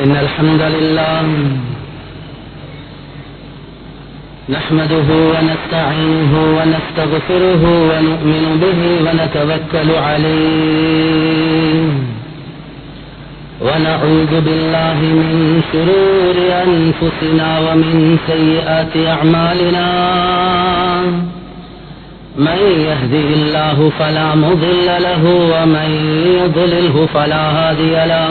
إن الحمد لله نحمده ونستعينه ونستغفره ونؤمن به ونتوكل عليه ونعوذ بالله من شرور أنفسنا ومن سيئات أعمالنا من يهده الله فلا مضل له ومن يضلله فلا هادي له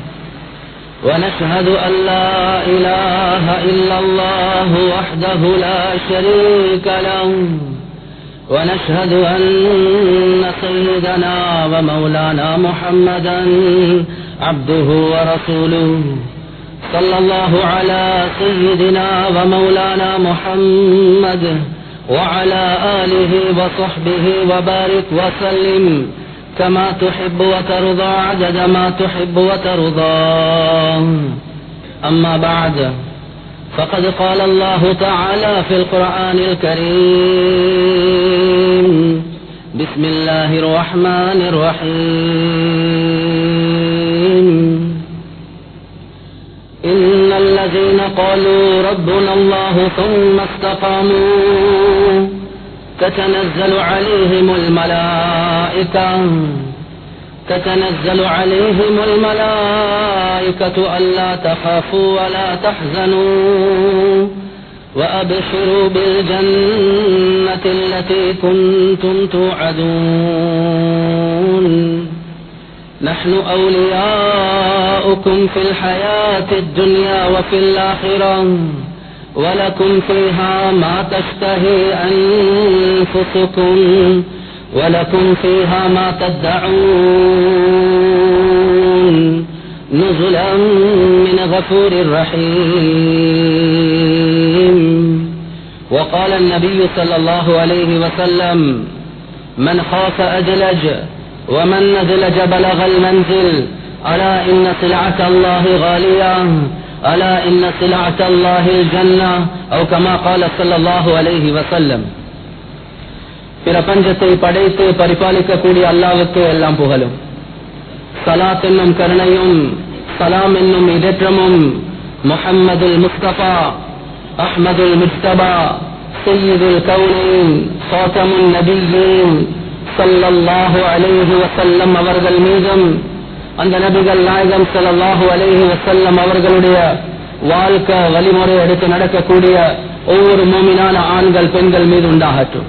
ونشهد أن لا إله إلا الله وحده لا شريك له ونشهد أن سيدنا ومولانا محمدا عبده ورسوله صلى الله على سيدنا ومولانا محمد وعلى آله وصحبه وبارك وسلم كما تحب وترضى عدد ما تحب وترضى أما بعد فقد قال الله تعالى في القرآن الكريم بسم الله الرحمن الرحيم إن الذين قالوا ربنا الله ثم استقاموا تتنزل عليهم الملائكة تتنزل عليهم الملائكة ألا تخافوا ولا تحزنوا وأبشروا بالجنة التي كنتم توعدون نحن أولياؤكم في الحياة الدنيا وفي الآخرة ولكم فيها ما تشتهي أنفسكم ولكم فيها ما تدعون نزلا من غفور رحيم وقال النبي صلى الله عليه وسلم من خاف أدلج ومن ندلج بلغ المنزل ألا إن سلعة الله غالية ألا إن سلعة الله الجنة أو كما قال صلى الله عليه وسلم பிரபஞ்சத்தை படைத்து பரிபாலிக்கக்கூடிய அல்லாவுக்கு எல்லாம் புகழும் சலாத் என்னும் கருணையும் சலாம் என்னும் இடற்றமும் முஹம்மதுல் முஸ்தபா அஹ்மதுல் முஸ்தபா சையீதுல் கவுனின் சோதமுன் நபியின் சல்லல்லாஹு அலைஹி வசல்லம் அவர்கள் மீதும் அந்த நபிகள் நாயகம் சல்லாஹூ அலைஹி வசல்லம் அவர்களுடைய வாழ்க்கை வழிமுறை எடுத்து நடக்கக்கூடிய ஒவ்வொரு மூமினான ஆண்கள் பெண்கள் மீது உண்டாகட்டும்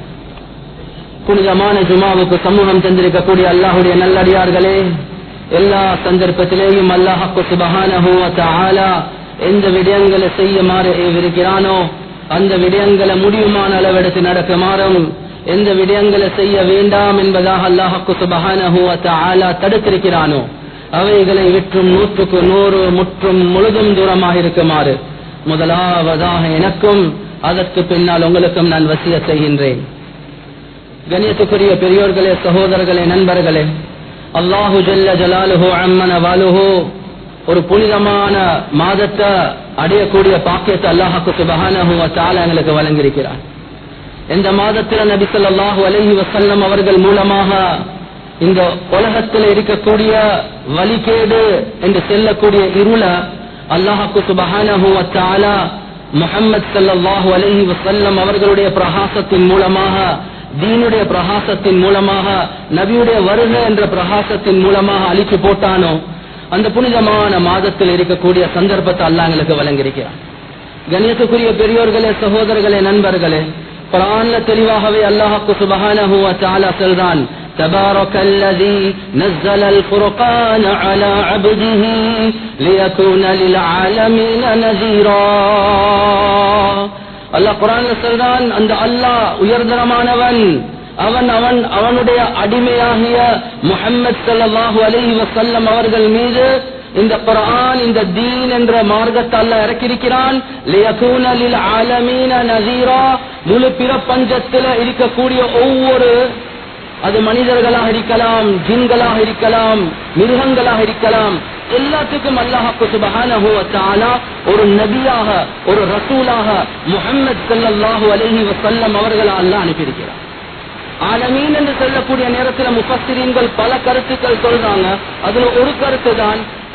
புனிதமான ஜுமாவுக்கு சமூகம் தந்திருக்கக்கூடிய அல்லாஹுடைய நல்லடியார்களே எல்லா சந்தர்ப்பத்திலேயும் அல்லாஹாக்கு சுபகான எந்த விடயங்களை செய்யுமாறு இருக்கிறானோ அந்த விடயங்களை முடியுமான அளவெடுத்து நடக்குமாறும் எந்த விடயங்களை செய்ய வேண்டாம் என்பதாக அல்லாஹாக்கு சுபகான தடுத்திருக்கிறானோ அவைகளை விற்றும் நூற்றுக்கு நூறு முற்றும் முழுதும் தூரமாக இருக்குமாறு முதலாவதாக எனக்கும் அதற்கு பின்னால் உங்களுக்கும் நான் வசிய செய்கின்றேன் கணியத்துக்குரிய பெரியோர்களே சகோதரர்களே நண்பர்களே அல்லாஹு ஜல்ல ஜலாலுஹோ அம்மன வாலுஹோ ஒரு புனிதமான மாதத்தை அடையக்கூடிய பாக்கியத்தை அல்லாஹாக்கு சுபகானஹுவ தால எங்களுக்கு வழங்கியிருக்கிறார் இந்த மாதத்தில் நபி சொல்லாஹு அலஹி வசல்லம் அவர்கள் மூலமாக இந்த உலகத்தில் இருக்கக்கூடிய வழிகேடு என்று செல்லக்கூடிய இருள அல்லாஹாக்கு சுபஹானஹுவ தாலா முகமது சல்லாஹூ அலஹி வசல்லம் அவர்களுடைய பிரகாசத்தின் மூலமாக தீனுடைய பிரகாசத்தின் மூலமாக நபியுடைய வருக என்ற பிரகாசத்தின் மூலமாக அழிச்சு போட்டானோ அந்த புனிதமான மாதத்தில் இருக்கக்கூடிய சந்தர்ப்பத்தை அல்லாங்களுக்கு வழங்கியிருக்கிறார் கணியத்துக்குரிய பெரியோர்களே சகோதரர்களே நண்பர்களே குரான்ல தெளிவாகவே அல்லாஹாக்கு சுபஹானஹு வதஆலா சொல்றான் تبارك الذي نزل الفرقان على عبده ليكون للعالمين نذيرا அல்லாஹ் குரான்ல சொல்றான் அந்த அல்லாஹ் உயர்தரமானவன் அவன் அவன் அவனுடைய அடிமையாகிய முஹம்மது ஸல்லல்லாஹு அலைஹி வஸல்லம் அவர்கள் மீது இந்த குர்ஆன் இந்த தீன் என்ற மார்க்கத்தை அல்லாஹ் இறக்கியிருக்கிறான் லியகூன லில் ஆலமீன நஸீரா முழு பிரபஞ்சத்தில் இருக்கக்கூடிய ஒவ்வொரு அது மனிதர்களாக இருக்கலாம் ஜின்களாக இருக்கலாம் மிருகங்களாக இருக்கலாம் எல்லாத்துக்கும் அல்லாஹாக்கு சுபஹானஹு வ தஆலா ஒரு நபியாக ஒரு ரசூலாக முஹம்மது ஸல்லல்லாஹு அலைஹி வஸல்லம் அவர்களை அல்லாஹ் அனுப்பியிருக்கிறார் ஆலமீன் என்று சொல்லக்கூடிய நேரத்தில் முஃபஸ்ஸிரீன்கள் பல கருத்துக்கள் சொல்றாங்க அதுல ஒரு கருத்து தான்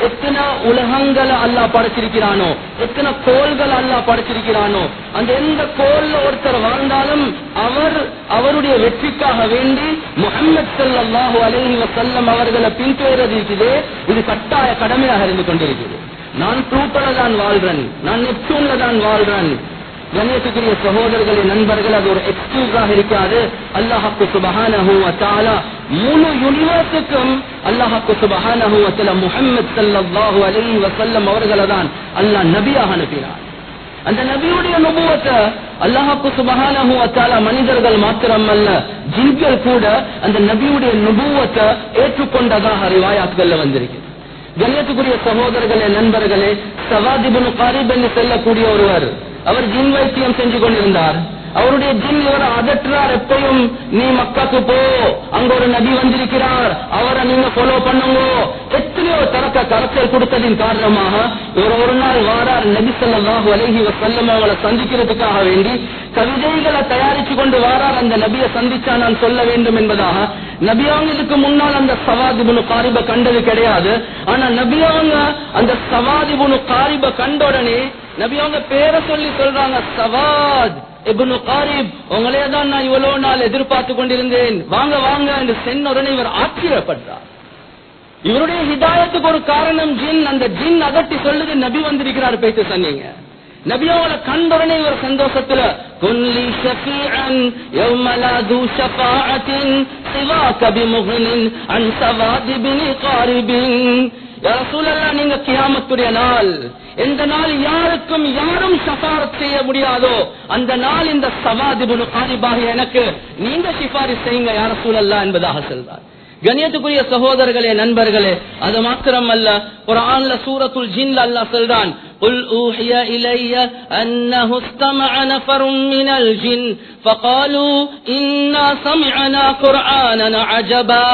எத்தனை உலகங்களை அல்லாஹ் படைச்சிருக்கிறானோ எத்தனை கோள்கள் அல்லாஹ் படைச்சிருக்கிறானோ அந்த எந்த கோல்ல ஒருத்தர் வாழ்ந்தாலும் அவர் அவருடைய வெற்றிக்காக வேண்டி முகமது ஸல்லல்லாஹு அலைஹி வஸல்லம் அவர்களை பின்தொடர்றது இருக்குது இது கட்டாய கடமையாக இருந்து கொண்டிருக்கிறது நான் ப்ளூட்டோல தான் வாழ்றேன் நான் நெப்டூன்ல தான் வாழ்றேன் கணேசுக்குரிய சகோதரர்களே நண்பர்கள் அது ஒரு எக்ஸ்கியூஸாக இருக்காது அல்லாஹாக்கு சுபஹானஹு வ தஆலா முழு யூனிவர்ஸுக்கும் அல்லாஹாக்கு சுபஹானஹு வ தஆலா முஹம்மது ஸல்லல்லாஹு அலைஹி வஸல்லம் அவர்களை தான் அல்லாஹ் நபியாக அனுப்பினார் அந்த நபியுடைய நுபுவத்தை அல்லாஹாக்கு சுபஹானஹு வ தஆலா மனிதர்கள் மாத்திரம் அல்ல ஜின்கள் கூட அந்த நபியுடைய நுபுவத்தை ஏற்றுக்கொண்டதாக ரிவாயாத்துகள்ல வந்திருக்கு கண்ணியத்துக்குரிய சகோதரர்களே நண்பர்களே சவாதிபுன் காரிப் என்று செல்லக்கூடிய ஒருவர் அவர் ஜின் வைத்தியம் செஞ்சு கொண்டிருந்தார் அவருடைய ஜின் இவர் அதற்றார் எப்பயும் நீ மக்காக்கு போ அங்க ஒரு நபி வந்திருக்கிறார் அவரை நீங்க ஃபாலோ பண்ணுங்க எத்தனையோ தரக்க கரச்சல் கொடுத்ததின் காரணமாக இவர் ஒரு நாள் வாரார் நபி ஸல்லல்லாஹு அலைஹி வஸல்லம் அவங்களை சந்திக்கிறதுக்காக வேண்டி கவிதைகளை தயாரிச்சு கொண்டு வாரார் அந்த நபியை சந்திச்சா நான் சொல்ல வேண்டும் என்பதாக நபியாங்க இதுக்கு முன்னால் அந்த சவாதிபுனு காரிப கண்டது கிடையாது ஆனா நபியாங்க அந்த சவாதிபுனு காரிப கண்ட உடனே நபி அவங்க பேரை சொல்லி சொல்றாங்க சவாத் இப்னு காரிப் உங்களே தான் நான் இவ்வளவு நாள் எதிர்பார்த்து கொண்டிருந்தேன் வாங்க வாங்க என்று சென்ன உடனே இவர் ஆச்சரியப்பட்டார் இவருடைய ஹிதாயத்துக்கு ஒரு காரணம் ஜின் அந்த ஜின் அகட்டி சொல்லுது நபி வந்திருக்கிறார் பேச்சு சொன்னீங்க நபி அவங்கள கண்டுடனே இவர் சந்தோஷத்துல குன்லி ஷஃபீஅன் யௌம லா து ஷஃபாஅத்தின் சிவாக பிமுஹ்னின் அன் சவாதி பினி காரிபின் யா ரசூலல்லாஹ் நீங்க கியாமத்துடைய நாள் எந்த நாள் யாருக்கும் யாரும் ஷஃபாரத் செய்ய முடியாதோ அந்த நாள் இந்த சவாதிபுனு காரிபாக எனக்கு நீங்க சிபாரிஸ் செய்யுங்க யா ரசூலல்லாஹ் என்பதாக சொல்றார் கண்ணியத்துக்குரிய சகோதரர்களே நண்பர்களே அது மாத்திரம் அல்ல குரான்ல சூரத்துல் ஜின்ல அல்லாஹ் சொல்றான் قل أوحي إلي أنه استمع نفر من الجن فقالوا إنا سمعنا قرآنا عجبا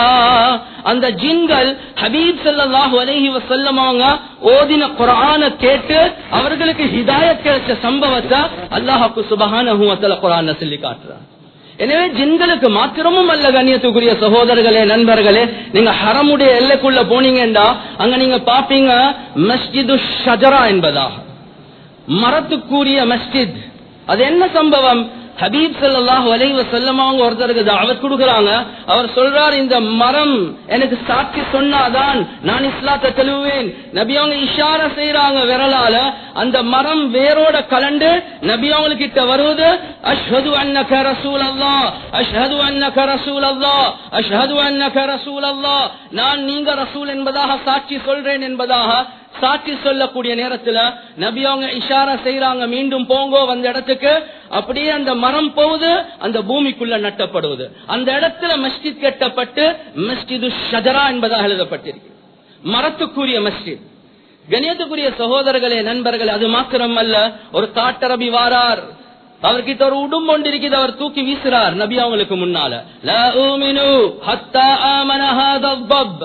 அந்த ஜின்கள் ஹபீப் ஸல்லல்லாஹு அலைஹி வஸல்லம் அவங்க ஓதின குர்ஆனை கேட்டு அவர்களுக்கு ஹிதாயத் கிடைச்ச சம்பவத்தை அல்லாஹ் சுப்ஹானஹு வ தஆலா குர்ஆன்ல சொல்லி காட்டுறான் எனவே ஜின்களுக்கு மாத்திரமும் அல்ல கண்ணியத்துக்குரிய சகோதரர்களே நண்பர்களே நீங்க ஹரமுடைய எல்லைக்குள்ள போனீங்கன்னா அங்க நீங்க பாப்பீங்க மஸ்ஜிது ஷஜரா என்பதாக மரத்துக்குரிய மஸ்ஜித் அது என்ன சம்பவம் ஹபீப் ஸல்லல்லாஹு அலைஹி வஸல்லம் அவங்க ஒருத்தருக்கு தாவத் கொடுக்கறாங்க அவர் சொல்றார் இந்த மரம் எனக்கு சாட்சி சொன்னாதான் நான் இஸ்லாத்தை தழுவேன் நபி அவங்க இஷாரா செய்யறாங்க விரலால அந்த மரம் வேரோட கலண்டு நபி அவங்க கிட்ட வருவது அஷ்ஹது அன்னக ரசூல் அல்லாஹ் அஷ்ஹது அன்னக ரசூல் அல்லாஹ் அஷ்ஹது அன்னக ரசூல் அல்லாஹ் நான் நீங்க ரசூல் என்பதாக சாட்சி சொல்றேன் என்பதாக சாட்சி சொல்லக்கூடிய நேரத்துல நபி அவங்க இஷாரா செய்யறாங்க மீண்டும் போங்கோ வந்த இடத்துக்கு அப்படியே அந்த மரம் போகுது அந்த பூமிக்குள்ள நட்டப்படுவது அந்த இடத்துல மஸ்ஜித் கட்டப்பட்டு மஸ்ஜிது ஷஜரா என்பதாக எழுதப்பட்டிருக்கு மரத்துக்குரிய மஸ்ஜித் கணியத்துக்குரிய சகோதரர்களே நண்பர்களே அது மாத்திரம் அல்ல ஒரு காட்டரபி வாரார் அவர்கிட்ட ஒரு உடும்பு ஒன்று இருக்குது அவர் தூக்கி வீசுறார் நபி அவங்களுக்கு முன்னால லா ஊமினு ஹத்தா ஆமன ஹாதா பப்.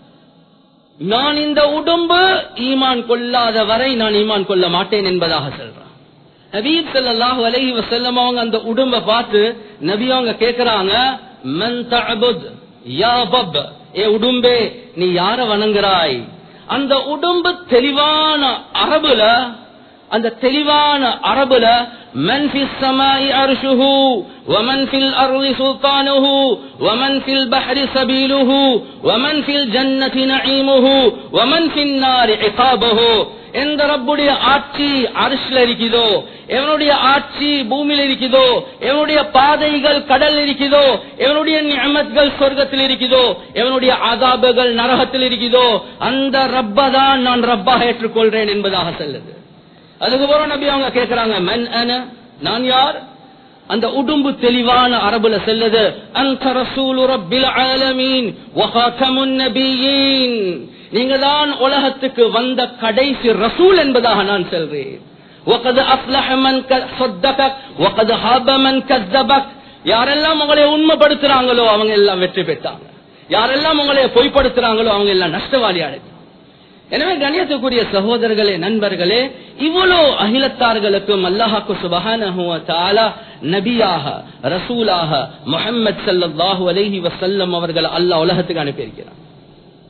நான் இந்த உடம்பு ஈமான் கொள்ளாத வரை நான் ஈமான் கொள்ள மாட்டேன் என்பதாக சொல்றான் ஹபீப் ஸல்லல்லாஹு அலைஹி வஸல்லம் அவங்க அந்த உடம்ப பார்த்து நபி அவங்க கேக்குறாங்க மன் தஅபுத் யா பப் ஏ உடும்பே நீ யார வணங்குறாய் அந்த உடம்பு தெளிவான அரபுல அந்த தெளிவான அரபுல من في السماء عرشه ومن في الأرض سلطانه ومن في البحر سبيله ومن في الجنة نعيمه ومن في النار عقابه எந்த ரப்புடைய ஆட்சி அரிசில இருக்குதோ எவனுடைய ஆட்சி பூமியில இருக்குதோ எவனுடைய பாதைகள் கடல் இருக்குதோ எவனுடைய நியமத்கள் சொர்க்கத்தில் இருக்குதோ எவனுடைய அதாபுகள் நரகத்தில் இருக்குதோ அந்த ரப்பதான் நான் ரப்பாக ஏற்றுக்கொள்றேன் என்பதாக சொல்லுது அதுக்கு போற நபி அவங்க கேக்குறாங்க மன் அன நான் யார் அந்த உடும்பு தெளிவான அரபுல செல்லுது அந்த ரசூல் ரப்பில் ஆலமீன் வஹாத்தமுன் நபியீன் நீங்க தான் உலகத்துக்கு வந்த கடைசி ரசூல் என்பதாக நான் சொல்றேன் وقد أفلح من صدقك وقد خاب من كذبك யாரெல்லாம் உங்களை உண்மைப்படுத்துறாங்களோ அவங்க எல்லாம் வெற்றி பெற்றாங்க யாரெல்லாம் உங்களை பொய்ப்படுத்துறாங்களோ அவங்க எல்லாம் நஷ்டவாளி அடைஞ்சாங்க எனவே கணியத்துக்குரிய சகோதரர்களே நண்பர்களே இவ்வளோ அகிலத்தார்களுக்கும் அல்லாஹாக்கு சுபஹான நபியாக ரசூலாக முஹம்மது சல்லாஹூ அலஹி வசல்லம் அவர்கள் அல்லாஹ் உலகத்துக்கு அனுப்பியிருக்கிறார்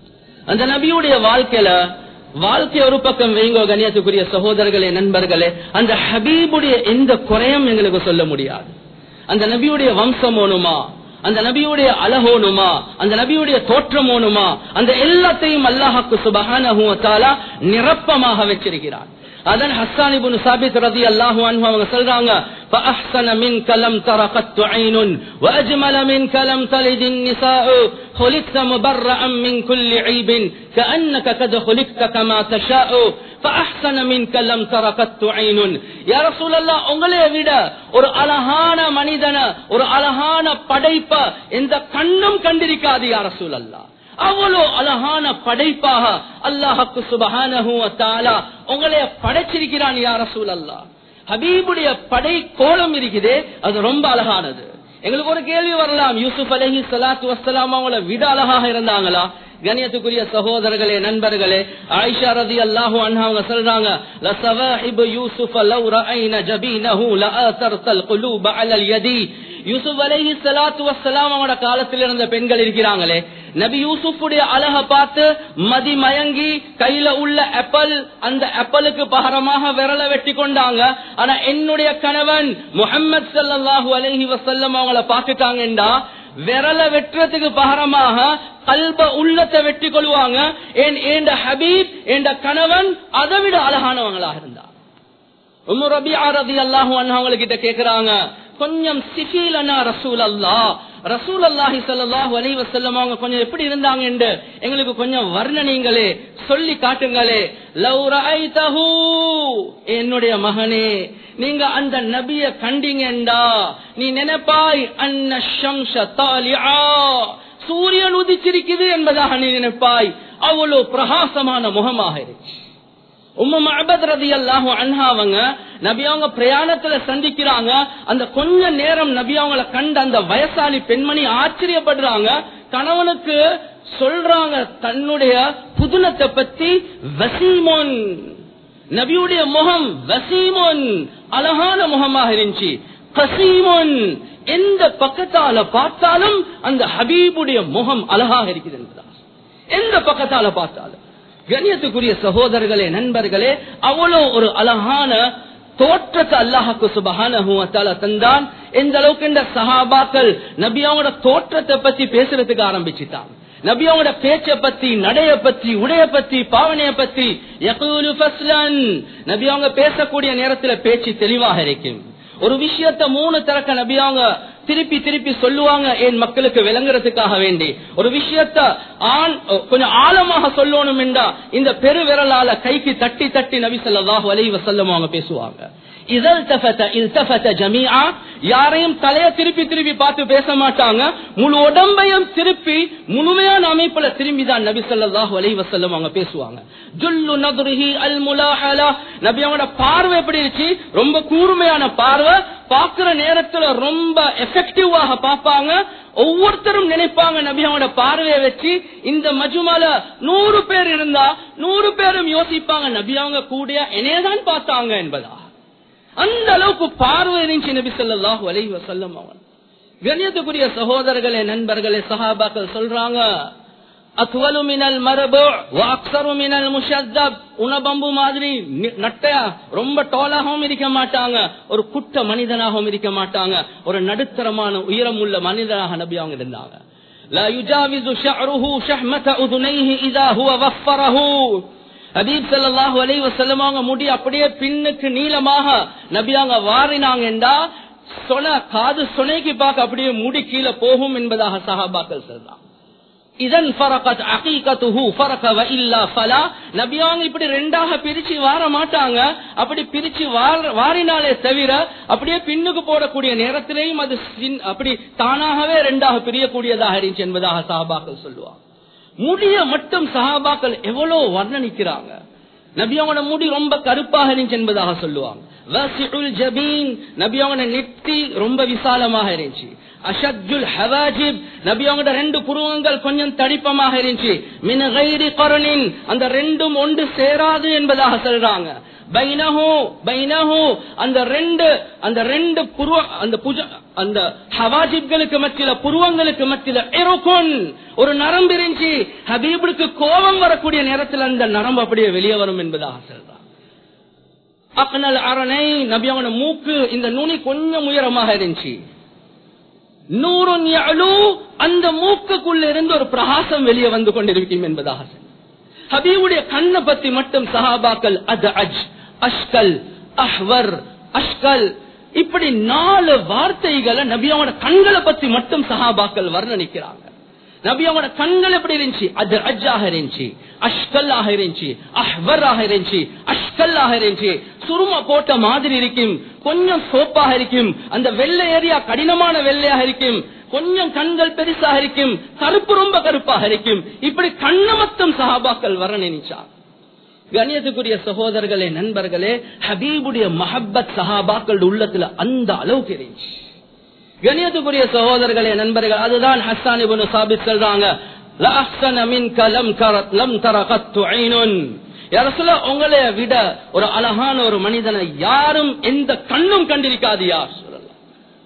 அந்த நபியுடைய வாழ்க்கையில வாழ்க்கை ஒரு பக்கம் வைங்கோ கண்ணியத்துக்குரிய சகோதரர்களே நண்பர்களே அந்த ஹபீபுடைய எந்த குறையும் எங்களுக்கு சொல்ல முடியாது அந்த நபியுடைய வம்சம் ஓணுமா அந்த நபியுடைய அழகோனுமா அந்த நபியுடைய தோற்றம் ஓணுமா அந்த எல்லாத்தையும் அல்லாஹாக்கு சுபகான நிரப்பமாக வச்சிருக்கிறான் அதன் ஹஸ்ஸான் இப்னு சாபித் ரலியல்லாஹு அன்ஹு அவங்க சொல்றாங்க فاحسن منك لم تر قط عين واجمل منك لم تلد النساء خلقت مبرئا من كل عيب كانك قد خلقت كما تشاء فاحسن منك لم تر قط عين يا رسول الله உங்களை விட ஒரு அழகான மனிதன ஒரு அழகான படைப்ப எந்த கண்ணும் கண்டிருக்காது யா ரசூல் அல்லாஹ் அவ்வளோ அழகான படைப்பாக அல்லாஹக்கு சுபஹானஹு தாலா உங்களைய படைச்சிருக்கிறான் யார சூழல்லா ஹபீபுடைய படை கோலம் இருக்குதே அது ரொம்ப அழகானது எங்களுக்கு ஒரு கேள்வி வரலாம் யூசுப் அலஹி சலாத்து வசலாம் அவங்கள விட அழகாக இருந்தாங்களா கணியத்துக்குரிய சகோதரர்களே நண்பர்களே ஆயிஷா ரதி அல்லாஹு அன்ஹா அவங்க சொல்றாங்க லசவாஹிபு யூசுஃப லவ் ரஅய்ன ஜபீனஹு லஅதர்தல் குலூப அலல் யதி யூசுப் அலைஹி ஸலாத்து வஸ்ஸலாம் அவங்களோட காலத்தில் இருந்த பெண்கள் இருக்கிறாங்களே நபி யூசுஃபுடைய அழக பார்த்து மதி மயங்கி கையில உள்ள ஆப்பிள் அந்த ஆப்பிளுக்கு பகரமாக விரல வெட்டி கொண்டாங்க ஆனா என்னுடைய கணவன் முகமது ஸல்லல்லாஹு அலைஹி வஸல்லம் அவங்கள பார்த்துட்டாங்கடா விரல வெட்டுறதுக்கு பகரமாக கல்ப உள்ளத்தை வெட்டி கொள்வாங்க ஏன் ஏண்ட ஹபீப் ஏண்ட கணவன் அதை விட அழகானவங்களாக இருந்தார் உம்மு ரபியா ரதி அல்லாஹு அவங்க கிட்ட கேக்குறாங்க கொஞ்சம் சிஃபீலனா ரசூல் அல்லா ரசூல் அல்லாஹி சல்லாஹூ அலி வசல்லம் அவங்க கொஞ்சம் எப்படி இருந்தாங்க என்று எங்களுக்கு கொஞ்சம் வர்ணனைங்களே சொல்லி காட்டுங்களே லவ் ரஐதஹு என்னுடைய மகனே நீங்க அந்த நபிய கண்டீங்கண்டா நீ நினைப்பாய் அன்ன ஷம்ஷ தாலிஆ சூரியன் உதிச்சிருக்குது என்பதாக நீ நினைப்பாய் அவ்வளவு பிரகாசமான முகமாக இருக்கு அவங்க நபி அவங்க பிரயாணத்துல சந்திக்கிறாங்க அந்த கொஞ்ச நேரம் நபி அவங்கள கண்ட அந்த வயசாளி பெண்மணி ஆச்சரியப்படுறாங்க கணவனுக்கு சொல்றாங்க தன்னுடைய புதுனத்தை பத்தி வசீமோன் நபியுடைய முகம் வசீமோன் அழகான முகமாக இருந்துச்சு கசீமோன் எந்த பக்கத்தால பார்த்தாலும் அந்த ஹபீபுடைய முகம் அழகாக இருக்குது என்பதா எந்த பக்கத்தால பார்த்தாலும் கண்ணியத்துக்குரிய சகோதரர்களே நண்பர்களே அவ்வளோ ஒரு அழகான தோற்றத்தை அல்லாஹுக்கு சுபகான தந்தான் எந்த அளவுக்கு இந்த சஹாபாக்கள் நபியாவோட தோற்றத்தை பத்தி பேசுறதுக்கு ஆரம்பிச்சுட்டாங்க நபியாவோட பேச்ச பத்தி நடைய பத்தி உடைய பத்தி பாவனைய பத்தி நபியாவங்க பேசக்கூடிய நேரத்துல பேச்சு தெளிவாக இருக்கும் ஒரு விஷயத்த மூணு திறக்க நபியாவங்க திருப்பி திருப்பி சொல்லுவாங்க என் மக்களுக்கு விளங்குறதுக்காக வேண்டி ஒரு விஷயத்த ஆண் கொஞ்சம் ஆழமாக சொல்லணும் என்றா இந்த பெருவிரலால கைக்கு தட்டி தட்டி நபி சொல்லாஹு அலை வசல்லம் அவங்க பேசுவாங்க யாரையும் தலைய திருப்பி திருப்பி பார்த்து பேச மாட்டாங்க முழு உடம்பையும் திருப்பி முழுமையான அமைப்புல திரும்பி தான் நபி சொல்லாஹு அலை வசல்லம் அவங்க பேசுவாங்க ஜுல்லு நதுருஹி அல் முலாஹலா நபி அவங்களோட பார்வை எப்படி இருந்துச்சு ரொம்ப கூர்மையான பார்வை பாக்குற நேரத்துல ரொம்ப எஃபெக்டிவாக பார்ப்பாங்க ஒவ்வொருத்தரும் நினைப்பாங்க நபி அவங்களோட பார்வையை வச்சு இந்த மஜுமால நூறு பேர் இருந்தா நூறு பேரும் யோசிப்பாங்க நபி அவங்க கூட என்னையதான் பார்த்தாங்க என்பதா அந்த அளவுக்கு பார்வை இருந்துச்சு நபி சொல்லாஹு அலை வசல்லம் அவன் கண்ணியத்துக்குரிய சகோதரர்களே நண்பர்களே சஹாபாக்கள் சொல்றாங்க அத்வலு மினல் மரபு அக்சரு மினல் முஷத்தப் உணபம்பு மாதிரி நட்டையா ரொம்ப டோலாகவும் இருக்க மாட்டாங்க ஒரு குட்ட மனிதனாகவும் இருக்க மாட்டாங்க ஒரு நடுத்தரமான உயரம் உள்ள மனிதனாக நபி அவங்க இருந்தாங்க لا يجاوز شعره شحمة أذنيه إذا هو وفره ஹபீப் சல்லாஹூ அலை வசல்லம் அவங்க முடி அப்படியே பின்னுக்கு நீளமாக நபியாங்க வாரினாங்கண்டா சொன காது சொனைக்கு பார்க்க அப்படியே முடி கீழே போகும் என்பதாக சஹாபாக்கள் சொல்றாங்க இதன் ஃபரகத் அகீகத்துஹு ஃபரக வ இல்லா ஃபலா நபியாங்க இப்படி ரெண்டாக பிரிச்சு வார மாட்டாங்க அப்படி பிரிச்சு வாரினாலே தவிர அப்படியே பின்னுக்கு போடக்கூடிய நேரத்திலேயும் அது அப்படி தானாகவே ரெண்டாக பிரியக்கூடியதாக இருந்துச்சு என்பதாக சஹாபாக்கள் சொல்லுவாங்க முடிய மட்டும் சஹாபாக்கள் எவ்வளவு வர்ணனிக்கிறாங்க நபியாவோட முடி ரொம்ப கருப்பாக இருந்துச்சு என்பதாக சொல்லுவாங்க நபியாவோட நெத்தி ரொம்ப விசாலமாக இருந்துச்சு அஷத்துல் ஹவாஜிப் நபியாவோட ரெண்டு புருவங்கள் கொஞ்சம் தடிப்பமாக இருந்துச்சு மினகைரி கருணின் அந்த ரெண்டும் ஒன்று சேராது என்பதாக சொல்றாங்க பைனஹு பைனஹு அந்த ரெண்டு அந்த ரெண்டு புருவ அந்த புஜ அந்த ஹவாஜிப்களுக்கு மத்தியில புருவங்களுக்கு மத்தியில இருக்கும் ஒரு நரம்பு இருந்துச்சு ஹபீபுக்கு கோபம் வரக்கூடிய நேரத்தில் அந்த நரம்பு அப்படியே வெளியே வரும் என்பதாக சொல்றான் அக்னல் அரணை நபி அவன மூக்கு இந்த நுனி கொஞ்சம் உயரமாக இருந்துச்சு நூறுன் யஅலு, அந்த மூக்குக்குள்ள இருந்து ஒரு பிரகாசம் வெளியே வந்து கொண்டிருக்கும் என்பதாக சொன்னார். ஹபீபுடைய கண்ணை பத்தி மட்டும் சஹாபாக்கள் அது அஜ் அஷ்கல் அஹ்வர் அஷ்கல் இப்படி நாலு வார்த்தைகளை நபியாவோட கண்களை பத்தி மட்டும் சஹாபாக்கள் வர்ணனிக்கிறாங்க நபியாவோட கண்கள் எப்படி இருந்துச்சு அது அஜ்ஜாக இருந்துச்சு அஷ்கல்லாக இருந்துச்சு அஹ்வராக இருந்துச்சு அஷ்கல்லாக இருந்துச்சு சுருமா போட்ட மாதிரி இருக்கும் கொஞ்சம் சோப்பாக இருக்கும் அந்த வெள்ளை ஏரியா கடினமான வெள்ளையாக இருக்கும் கொஞ்சம் கண்கள் பெருசாக இருக்கும் கருப்பு ரொம்ப கருப்பாக இருக்கும் இப்படி கண்ணமத்தம் சஹாபாக்கள் வர நினைச்சாங்க கணியத்துக்குரிய சகோதரர்களே நண்பர்களே ஹபீபுடைய மஹப்பத் சஹாபாக்கள் உள்ளத்துல அந்த அளவுக்கு இருந்துச்சு கணியத்துக்குரிய சகோதரர்களே நண்பர்கள் அதுதான் ஹஸ்ஸான் இப்னு சாபித் சொல்றாங்க "லா அஹ்ஸன மின்க லம் கரத் லம் தர கத்து ஐனுன்." யா ரசூலல்லாஹ், உங்களை விட ஒரு அழகான ஒரு மனிதனை யாரும் எந்த கண்ணும் கண்டிருக்காது யார் சொல்லலாம்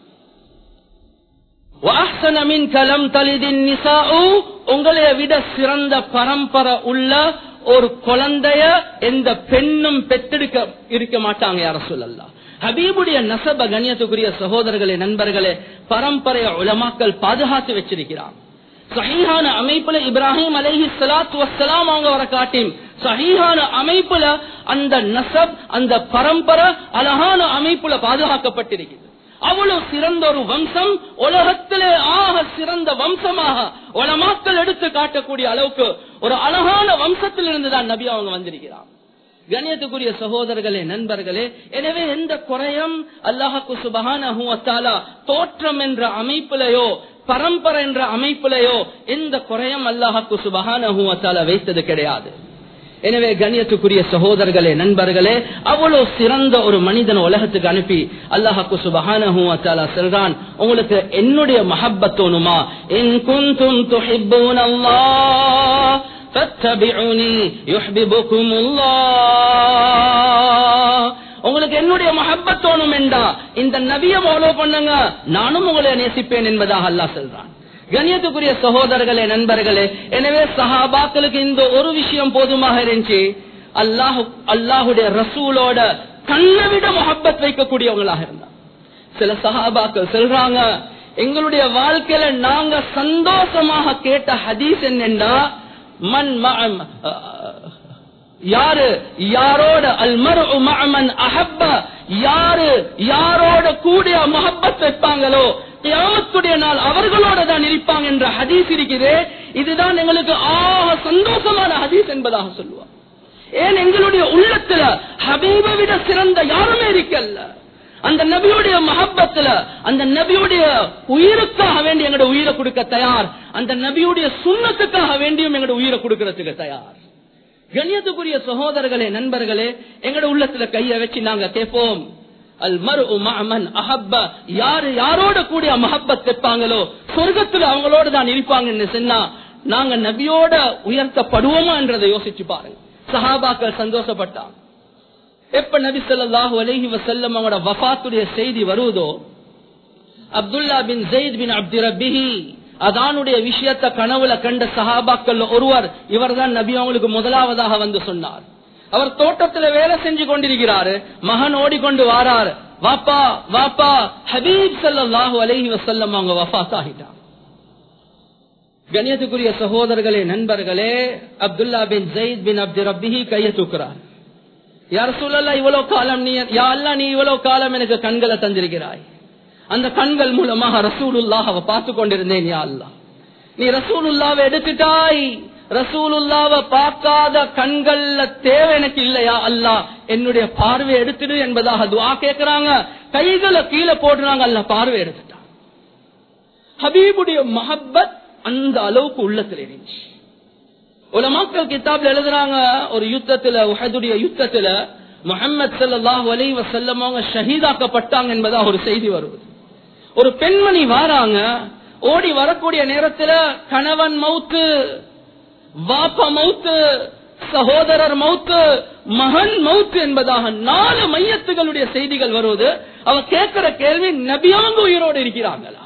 وَأَحْسَنَ مِنْكَ لَمْ تَلِدِ النِّسَاءُ உங்களை விட சிறந்த பரம்பரை உள்ள ஒரு குழந்தைய எந்த பெண்ணும் பெற்றெடுக்க இருக்க மாட்டாங்க யார சொல்லலாம் ஹபீபுடைய நசப கண்ணியத்துக்குரிய சகோதரர்களே நண்பர்களே பரம்பரைய உலமாக்கள் பாதுகாத்து வச்சிருக்கிறாங்க சஹீஹான அமைப்புல இப்ராஹிம் அலைஹி ஸலாத்து வஸ்ஸலாம் அவங்க வர காட்டியும் சஹீஹான அமைப்புல அந்த நசப் அந்த பரம்பரை அழகான அமைப்புல பாதுகாக்கப்பட்டிருக்கிறது அவ்வளவு சிறந்த ஒரு வம்சம் உலகத்திலே ஆக சிறந்த வம்சமாக உலமாக்கள் எடுத்து காட்டக்கூடிய அளவுக்கு ஒரு அழகான வம்சத்திலிருந்து தான் நபி அவங்க வந்திருக்கிறார் கணியத்துக்குரிய சகோதரர்களே நண்பர்களே எனவே எந்த குறையும் அல்லாஹுக்கு சுபஹானஹு வ தஆலா தோற்றம் என்ற அமைப்பிலேயோ பரம்பரை என்ற அமைப்பிலேயோ எந்த குறையும் அல்லாஹுக்கு சுபஹானஹு வ தஆலா வைத்தது கிடையாது எனவே கண்ணியத்துக்குரிய சகோதரர்களே நண்பர்களே அவ்வளவு சிறந்த ஒரு மனிதன் உலகத்துக்கு அனுப்பி அல்லாஹுக்கு சுபஹானஹு வ தஆலா சொல்றான் உங்களுக்கு என்னுடைய மஹப்பத் தோணுமா இன் குன்தும் துஹிப்பூன அல்லாஹ் فاتبعوني يحببكم الله உங்களுக்கு என்னுடைய மஹப்பத் தோணும் என்றா இந்த நபிய ஃபாலோ பண்ணுங்க நானும் உங்களை நேசிப்பேன் என்பதாக அல்லாஹ் சொல்றான் கண்ணியத்துக்குரிய சகோதரர்களே நண்பர்களே எனவே சஹாபாக்களுக்கு இந்த ஒரு விஷயம் போதுமாக இருந்துச்சு அல்லாஹ் அல்லாஹுடைய ரசூலோட கண்ணை விட மொஹப்பத் வைக்கக்கூடியவங்களாக இருந்தார் சில சஹாபாக்கள் சொல்றாங்க எங்களுடைய வாழ்க்கையில நாங்க சந்தோஷமாக கேட்ட ஹதீஸ் என்னன்னா மண் யாரு யாரோட அல்மர் மன் அஹப்ப யாரு யாரோட கூடிய மொஹப்பத் வைப்பாங்களோ கியாமத்துடைய நாள் அவர்களோட தான் இருப்பாங்க என்ற ஹதீஸ் இருக்கிறே இதுதான் எங்களுக்கு ஆக சந்தோஷமான ஹதீஸ் என்பதாக சொல்லுவார் ஏன் எங்களுடைய உள்ளத்துல ஹபீபை விட சிறந்த யாருமே இருக்கல்ல அந்த நபியுடைய மஹப்பத்துல அந்த நபியுடைய உயிருக்காக வேண்டி எங்களுடைய உயிரை கொடுக்க தயார் அந்த நபியுடைய சுண்ணத்துக்காக வேண்டியும் எங்களுடைய உயிரை கொடுக்கறதுக்கு தயார் கண்ணியத்துக்குரிய சகோதரர்களே நண்பர்களே எங்களுடைய உள்ளத்துல கைய வச்சு நாங்க கேட்போம் அல் மரு மன் அஹப்ப யாரு யாரோட கூடிய மஹப்பத் வைப்பாங்களோ சொர்க்கத்துல அவங்களோட தான் இருப்பாங்கன்னு சொன்னா நாங்க நபியோட உயர்த்தப்படுவோமா என்றதை யோசிச்சு பாருங்க சஹாபாக்கள் சந்தோஷப்பட்டாங்க எப்ப நபி ஸல்லல்லாஹு அலைஹி வஸல்லம் அவங்களோட வஃபாத்துடைய செய்தி வருவதோ Abdullah bin Zaid bin Abd Rabbihi அதானுடைய விஷயத்தை கனவுல கண்ட சஹாபாக்கள் ஒருவர் இவர்தான் நபி அவங்களுக்கு முதலாவதாக வந்து சொன்னார் அவர் தோட்டத்துல வேலை செஞ்சு கொண்டிருக்கிறாரு மகன் ஓடிக்கொண்டு வாரார் வாப்பா வாப்பா ஹபீப் ஸல்லல்லாஹு அலைஹி வஸல்லம் அவங்க வஃபாத் ஆகிட்டாங்க கணியத்துக்குரிய சகோதரர்களே நண்பர்களே Abdullah bin Zaid bin Abd Rabbihi கையை தூக்குறார் யார் சொல்லல இவ்வளவு காலம் நீ யா அல்லா நீ இவ்வளவு காலம் எனக்கு கண்களை தந்திருக்கிறாய் அந்த கண்கள் மூலமாக ரசூலுல்லாஹ் பார்த்து கொண்டிருந்தேன் யா அல்லா நீ ரசூலுல்லாவை எடுத்துட்டாய் ரசூலுல்லாவை பார்க்காத கண்கள்ல தேவை எனக்கு இல்லையா அல்லா என்னுடைய பார்வை எடுத்துடு என்பதாக துவா கேட்கிறாங்க கைகளை கீழே போடுறாங்க அல்ல பார்வை எடுத்துட்டான் ஹபீபுடைய மஹப்பத் அந்த அளவுக்கு உள்ளத்துல இருந்துச்சு உலமாக்கள் கிதாப்ல எழுதுறாங்க ஒரு யுத்தத்துல உஹதுடைய யுத்தத்துல முகமது சல்லாஹூ அலை வசல்லம் அவங்க ஷஹீதாக்கப்பட்டாங்க என்பதா ஒரு செய்தி வருவது ஒரு பெண்மணி வாராங்க ஓடி வரக்கூடிய நேரத்துல கணவன் மவுத்து வாப்ப மவுத்து சகோதரர் மவுத்து மகன் மவுத் என்பதாக நாலு மையத்துகளுடைய செய்திகள் வருவது அவ கேட்கிற கேள்வி நபியாங்க உயிரோடு இருக்கிறாங்களா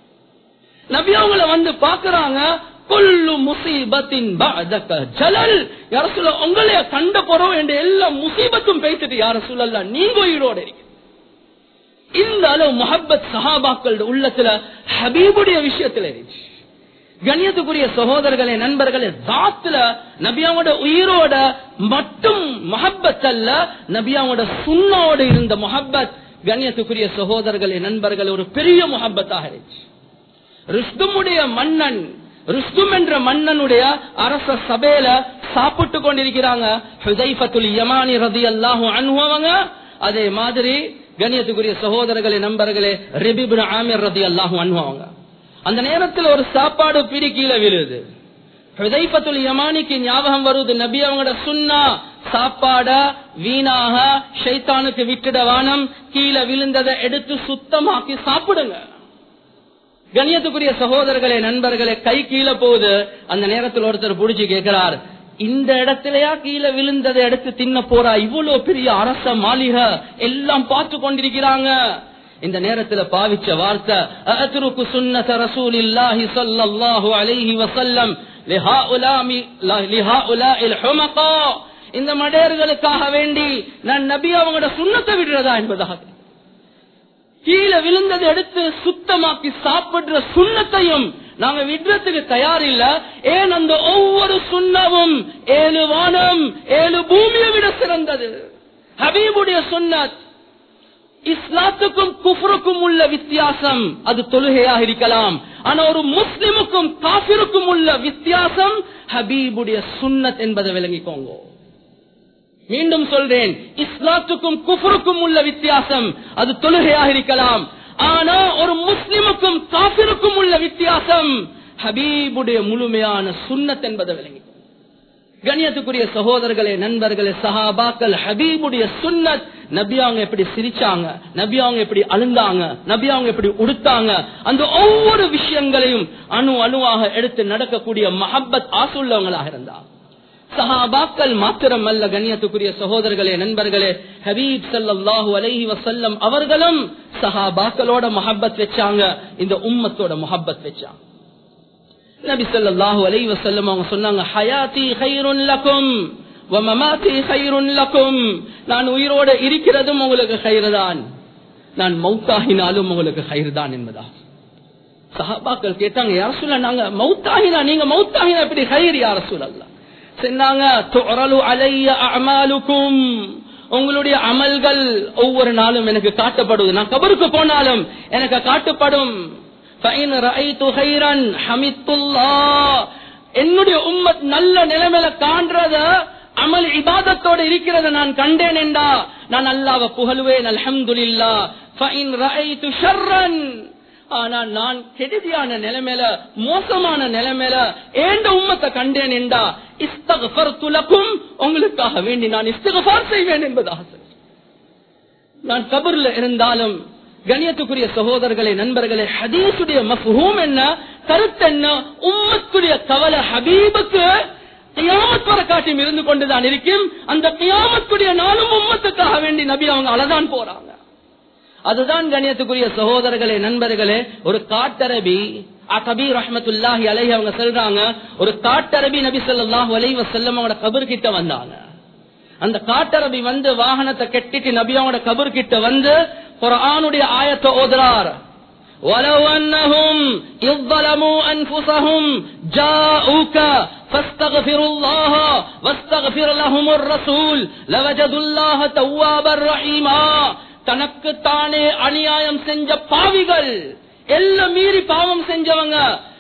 நபி அவங்கள வந்து பாக்குறாங்க கொல்லு முசீபத்தின் பாதக ஜலல் யார சொல்ல உங்களைய கண்ட போறோம் என்ற எல்லா முசீபத்தும் பேசிட்டு யார சொல்லல நீங்க உயிரோடு இருக்கு இந்த அளவு முஹப்பத் சஹாபாக்கள் உள்ளத்துல ஹபீபுடைய விஷயத்துல இருந்துச்சு கண்ணியத்துக்குரிய சகோதரர்களே நண்பர்களே தாத்துல நபியாவோட உயிரோட மட்டும் மொஹப்பத் அல்ல நபியாவோட சுண்ணோடு இருந்த மொஹப்பத் கண்ணியத்துக்குரிய சகோதரர்களே நண்பர்கள் ஒரு பெரிய மொஹப்பத்தாக இருந்துச்சு ருஸ்துமுடைய மன்னன் ருஸ்தும் என்ற மன்னனுடைய அரச சபையில சாப்பிட்டு கொண்டிருக்கிறாங்க ஹுதைஃபத்துல் யமானி ரதி அல்லாஹு அனுபவங்க அதே மாதிரி கண்ணியத்துக்குரிய சகோதரர்களே நண்பர்களே ரிபிபின் ஆமிர் ரதி அல்லாஹு அனுபவங்க அந்த நேரத்தில் ஒரு சாப்பாடு பிடி கீழே விழுது ஹுதைஃபத்துல் யமானிக்கு ஞாபகம் வருது நபி அவங்களோட சுண்ணா சாப்பாட வீணாக ஷைத்தானுக்கு விட்டுட வானம் கீழே விழுந்ததை எடுத்து சுத்தமாக்கி சாப்பிடுங்க கண்ணியத்துக்குரிய சகோதரர்களே நண்பர்களே கை கீழே போகுது அந்த நேரத்தில் ஒருத்தர் புடிச்சு கேட்கிறார் இந்த இடத்துலயா கீழே விழுந்ததை எடுத்து தின்ன போறா இவ்வளவு பெரிய அரச மாளிகை எல்லாம் பார்த்து கொண்டிருக்கிறாங்க இந்த நேரத்துல பாவிச்ச வார்த்தை அத்ருக்கு சுன்னத ரசூலில்லாஹி ஸல்லல்லாஹு அலைஹி வஸல்லம் லிஹாஉலாமி லிஹாஉலாஇல் ஹுமகா இந்த மடையர்களுக்காக வேண்டி நான் நபி அவங்களோட சுண்ணத்தை விடுறதா என்பதாக கீழே விழுந்ததை எடுத்து சுத்தமாக்கி சாப்பிடுற சுண்ணத்தையும் நாங்க விடுறதுக்கு தயார் இல்ல ஏன் அந்த ஒவ்வொரு சுண்ணவும் ஏழு வானம் ஏழு பூமியை விட சிறந்தது ஹபீபுடைய சுன்னத் இஸ்லாத்துக்கும் குஃபருக்கும் உள்ள வித்தியாசம் அது தொழுகையாக இருக்கலாம் ஆனா ஒரு முஸ்லிமுக்கும் காபிருக்கும் உள்ள வித்தியாசம் ஹபீபுடைய சுன்னத் என்பதை விளங்கிக்கோங்க மீண்டும் சொல்றேன் இஸ்லாத்துக்கும் குஃபருக்கும் உள்ள வித்தியாசம் அது தொழுகையாக இருக்கலாம் ஆனா ஒரு முஸ்லிமுக்கும் காபிருக்கும் உள்ள வித்தியாசம் ஹபீபுடைய முழுமையான சுன்னத் என்பதை விளங்கி கண்ணியத்துக்குரிய சகோதரர்களே நண்பர்களே சஹாபாக்கள் ஹபீபுடைய சுன்னத் நபியாங்க எப்படி சிரிச்சாங்க நபியாங்க எப்படி அழுந்தாங்க நபியாங்க எப்படி உடுத்தாங்க அந்த ஒவ்வொரு விஷயங்களையும் அணு அணுவாக எடுத்து நடக்கக்கூடிய மஹப்பத் ஆசுள்ளவங்களாக இருந்தாங்க சஹாபாக்கள் மாத்திரம் அல்ல கண்ணியத்துக்குரிய சகோதரர்களே நண்பர்களே ஹபீப் சல்லாஹூ அலைஹி வசல்லம் அவர்களும் சஹாபாக்களோட மஹப்பத் வச்சாங்க இந்த உம்மத்தோட மஹப்பத் வச்சாங்க நபி ஸல்லல்லாஹு அலைஹி வஸல்லம் அவங்க சொன்னாங்க ஹயாத்தி கைருன் லக்கும் வ மமாத்தி கைருன் லக்கும் நான் உயிரோட இருக்கிறதும் உங்களுக்கு கைர்தான் நான் மௌத்தாகினாலும் உங்களுக்கு கைர்தான் என்பதா சஹாபாக்கள் கேட்டாங்க யார் சொல்ல நாங்க மௌத்தாகினா நீங்க மௌத்தாகினா எப்படி கைர் யார் சொல்லலாம் சொன்னாங்க துரலு அலைய அமாலுக்கும் உங்களுடைய அமல்கள் ஒவ்வொரு நாளும் எனக்கு காட்டப்படுவது நான் கபருக்கு போனாலும் எனக்கு காட்டப்படும் فَإِنْ رَأَيْتُ خَيْرًا حَمِدْتُ اللَّهَ என்னுடைய உம்மத் நல்ல நிலைமையில காண்றத அமல் இபாதத்தோட இருக்கிறத நான் கண்டேன் என்றா நான் அல்லாஹ்வை புகழுவேன் அல்ஹம்துலில்லா فَإِنْ رَأَيْتُ شَرًّا ஆனா நான் கெடுதியான நிலைமையில மோசமான நிலைமையில ஏண்ட உம்மத்தை கண்டேன் என்றா இஸ்தகஃபர்து லக்கும் உங்களுக்காக வேண்டி நான் இஸ்தகஃபார் செய்வேன் என்பதாக சொல்றேன். நான் கபர்ல இருந்தாலும் கணியத்துக்குரிய சகோதரர்களே நண்பர்களே ஹதீசுடைய மஃஹூம் என்ன கருத்து என்ன உம்மத்துடைய கவலை ஹபீபுக்கு கியாமத் வர காட்டியும் இருந்து கொண்டுதான் இருக்கும் அந்த கியாமத்துடைய நாளும் உம்மத்துக்காக வேண்டி நபி அவங்க அழதான் போறாங்க அதுதான் கணியத்துக்குரிய சகோதரர்களே நண்பர்களே ஒரு காட்டரபி கபி ரஹமத்துல்லாஹி அலைஹி அவங்க சொல்றாங்க ஒரு காட்டரபி நபி ஸல்லல்லாஹு அலைஹி வஸல்லம் அவங்களோட கபர் கிட்ட வந்தாங்க அந்த காட்டரபி வந்து வாகனத்தை கெட்டிட்டு நபி அவங்களோட கபர் கிட்ட வந்து குர்ஆனுடைய ஆயத்தை ஓதுறார் ولو أنهم إذ ظلموا أنفسهم جاءوك فاستغفروا الله واستغفر لهم الرسول لوجدوا الله توابا رحيما தனக்கு தானே அநியாயம் செஞ்ச பாவிகள் எல்லாம் மீறி பாவம் செஞ்சவங்க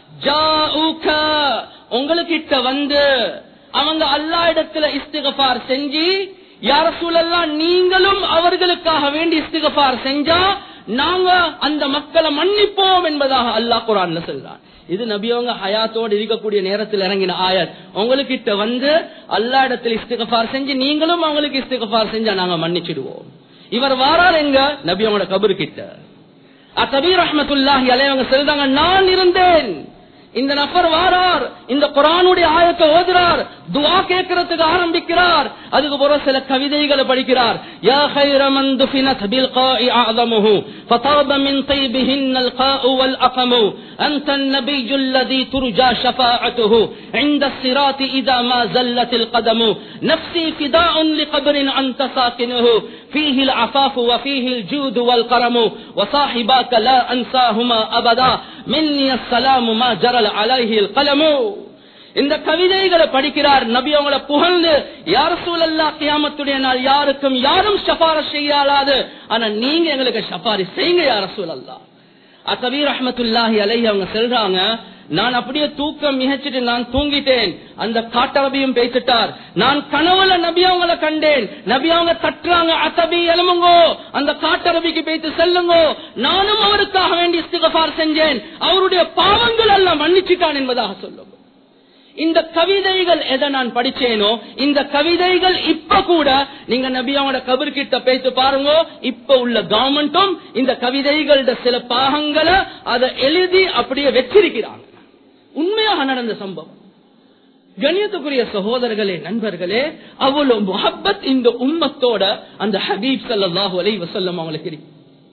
ஜாஊக உங்களுக்கிட்ட வந்து அவங்க அல்லா இடத்துல இஸ்திகபார் செஞ்சு யார சூழல்லாம் நீங்களும் அவர்களுக்காக வேண்டி இஸ்திகபார் செஞ்சா நாங்க அந்த மக்களை மன்னிப்போம் என்பதாக அல்லாஹ் குரான்ல சொல்றான் இது நபியவங்க ஹயாத்தோடு இருக்கக்கூடிய நேரத்தில் இறங்கின ஆயத் உங்களுக்கிட்ட வந்து அல்லா இடத்துல இஸ்திகபார் செஞ்சு நீங்களும் அவங்களுக்கு இஸ்திகபார் செஞ்சா நாங்க மன்னிச்சிடுவோம் இவர் வாரார் எங்க நபி அவங்களோட கபரு கிட்ட அத்தபீர் ரஹமத்துல்லாஹி அலையவங்க சொல்றாங்க நான் இருந்தேன் இந்த நபர் வாரார் இந்த குரானுடைய ஆயத்தை ஓதுறார் துவா கேட்கறதுக்கு ஆரம்பிக்கிறார் அதுக்கு பிறகு சில கவிதைகளை படிக்கிறார் யா خير من دفنت بالقاء أعظمه فطاب من طيبهن القاء والأقم أنت النبي الذي ترجى شفاعته عند الصراط إذا ما زلت القدم نفسي فداء لقبر أنت ساكنه فيه العفاف وفيه الجود والكرم وصاحباك لا أنساهما أبدا مني السلام ما جرى عليه القلم இந்த கவிதைகளை படிக்கிறார் நபி அவங்கள புகழ்ந்து யார் சூழல்லா கியாமத்துடைய நாள் யாருக்கும் யாரும் ஷபார செய்யலாது ஆனா நீங்க எங்களுக்கு ஷபாரி செய்யுங்க யார சூழல்லா அசபீர் ரஹமத்துல்லாஹி அலை அவங்க சொல்றாங்க நான் அப்படியே தூக்கம் மிகச்சிட்டு நான் தூங்கிட்டேன் அந்த காட்டரபியும் பேசிட்டார் நான் கனவுல நபி அவங்கள கண்டேன் நபி அவங்க தட்டுறாங்க அசபி எலும்புங்கோ அந்த காட்டரபிக்கு பேசி செல்லுங்கோ நானும் அவருக்காக வேண்டி இஸ்திகபார் செஞ்சேன் அவருடைய பாவங்கள் எல்லாம் மன்னிச்சிட்டான் என்பதாக சொல்லும் இந்த கவிதைகள் எதை நான் படிச்சேனோ இந்த கவிதைகள் இப்ப கூட நீங்க நபி அவங்களோட கபர் கிட்ட பேசி பாருங்க இப்ப உள்ள கவர்மெண்ட்டும் இந்த கவிதைகளோட சில பாகங்களை அதை எழுதி அப்படியே வச்சிருக்கிறாங்க உண்மையாக நடந்த சம்பவம் கணியத்துக்குரிய சகோதரர்களே நண்பர்களே அவ்வளவு முஹப்பத் இந்த உம்மத்தோட அந்த ஹபீப் சல்லாஹூ அலை வசல்லம் அவங்களுக்கு இருக்கு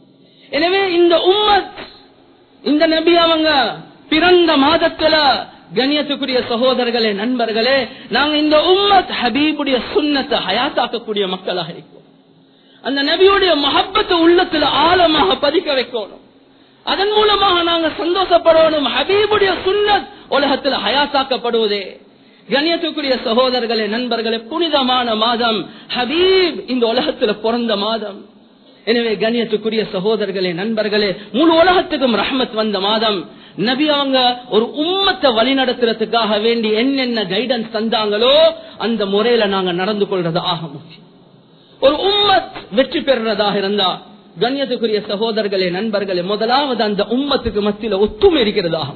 எனவே இந்த உம்மத் இந்த நபி அவங்க பிறந்த மாதத்துல கண்ணியத்துக்குரிய சகோதரர்களே நண்பர்களே நாங்க இந்த உம்மத் ஹபீபுடைய சுண்ணத்தை ஹயாத்தாக்கக்கூடிய மக்களாக இருக்கோம் அந்த நபியுடைய மஹப்பத்தை உள்ளத்துல ஆழமாக பதிக்க வைக்கணும் அதன் மூலமாக நாங்க சந்தோஷப்படணும் ஹபீபுடைய சுண்ணத் உலகத்துல ஹயாத்தாக்கப்படுவதே கண்ணியத்துக்குரிய சகோதரர்களே நண்பர்களே புனிதமான மாதம் ஹபீப் இந்த உலகத்துல பிறந்த மாதம் எனவே கண்ணியத்துக்குரிய சகோதரர்களே நண்பர்களே முழு உலகத்துக்கும் ரஹமத் வந்த மாதம் நபி அவங்க ஒரு உம்மத்தை வழி நடத்துறதுக்காக வேண்டி என்னென்ன கைடன்ஸ் தந்தாங்களோ அந்த முறையில நாங்க நடந்து கொள்றது ஆக முக்கியம் ஒரு உம்மத் வெற்றி பெறுறதாக இருந்தா கண்ணியத்துக்குரிய சகோதரர்களே நண்பர்களே முதலாவது அந்த உம்மத்துக்கு மத்தியில ஒத்துமை இருக்கிறதாக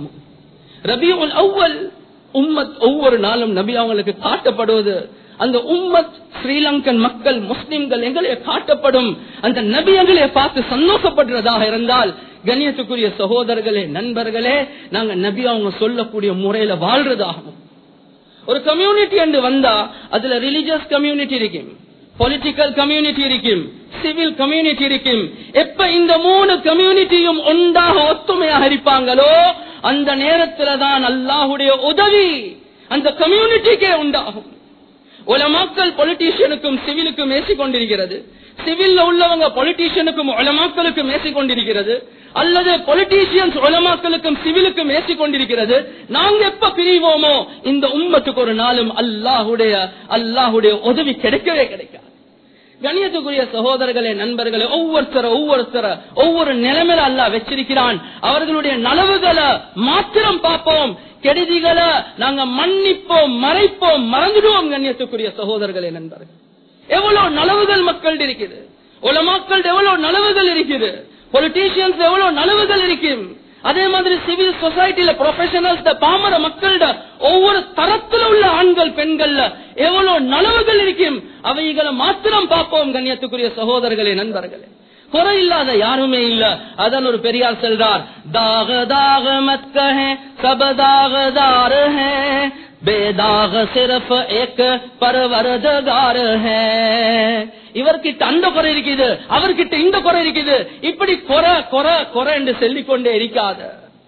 ரபி அவ்வல் உம்மத் ஒவ்வொரு நாளும் நபி அவங்களுக்கு காட்டப்படுவது அந்த உம்மத் ஸ்ரீலங்கன் மக்கள் முஸ்லிம்கள் எங்களே காட்டப்படும் அந்த நபி எங்களே பார்த்து சந்தோஷப்படுறதாக இருந்தால் கண்ணியத்துக்குரிய சகோதரர்களே நண்பர்களே நாங்க நபி அவங்க சொல்லக்கூடிய முறையில வாழ்றதாகும் ஒரு கம்யூனிட்டி என்று வந்தா அதுல ரிலிஜியஸ் கம்யூனிட்டி இருக்கும் பொலிட்டிக்கல் கம்யூனிட்டி இருக்கும் சிவில் கம்யூனிட்டி இருக்கும் எப்ப இந்த மூணு கம்யூனிட்டியும் ஒன்றாக ஒத்துமையாக இருப்பாங்களோ அந்த நேரத்துல தான் அல்லாஹுடைய உதவி அந்த கம்யூனிட்டிக்கே உண்டாகும் உலமாக்கல் பொலிட்டீஷியனுக்கும் சிவிலுக்கும் ஏசி கொண்டிருக்கிறது சிவில்ல உள்ளவங்க பொலிட்டீஷியனுக்கும் உலமாக்களுக்கும் ஏசி கொண்டிருக்கிறது அல்லது பொலிட்டீஷியன்ஸ் உலமாக்களுக்கும் சிவிலுக்கும் ஏசி கொண்டிருக்கிறது நாங்க எப்ப பிரிவோமோ இந்த உம்மத்துக்கு ஒரு நாளும் அல்லாஹுடைய அல்லாஹுடைய உதவி கிடைக்கவே கிடைக்காது கணியத்துக்குரிய சகோதரர்களே நண்பர்களே ஒவ்வொருத்தர ஒவ்வொருத்தர ஒவ்வொரு நிலைமையில அல்லா வச்சிருக்கிறான் அவர்களுடைய நலவுகளை மாத்திரம் பார்ப்போம் கெடுதிகளை நாங்க மன்னிப்போம் மறைப்போம் மறந்துடுவோம் கண்ணியத்துக்குரிய சகோதரர்களே நண்பர்கள் எவ்வளவு நலவுகள் மக்கள் இருக்குது உலமாக்கள் எவ்வளவு நலவுகள் இருக்குது பொலிட்டீஷியன்ஸ் எவ்வளவு நலவுகள் இருக்கும் அதே மாதிரி சிவில் சொசைட்டில ப்ரொஃபஷனல்ஸ் பாமர மக்கள்ட ஒவ்வொரு தரத்தில் உள்ள ஆண்கள் பெண்கள்ல எவ்வளவு நலவுகள் இருக்கும் அவைகளை மாத்திரம் பார்ப்போம் கண்ணியத்துக்குரிய சகோதரர்களே நண்பர்களே குறை இல்லாத யாருமே இல்ல அதன் ஒரு பெரியார் செல்றார் தாக தாக மத் கஹே சப தாகதார் ஹே बेदाग सिर्फ एक परवरदगार है இவர்கிட்ட அந்த குறை இருக்குது அவர்கிட்ட இந்த குறை இருக்குது இப்படி குறை குறை குறை என்று சொல்லிக் கொண்டே இருக்காத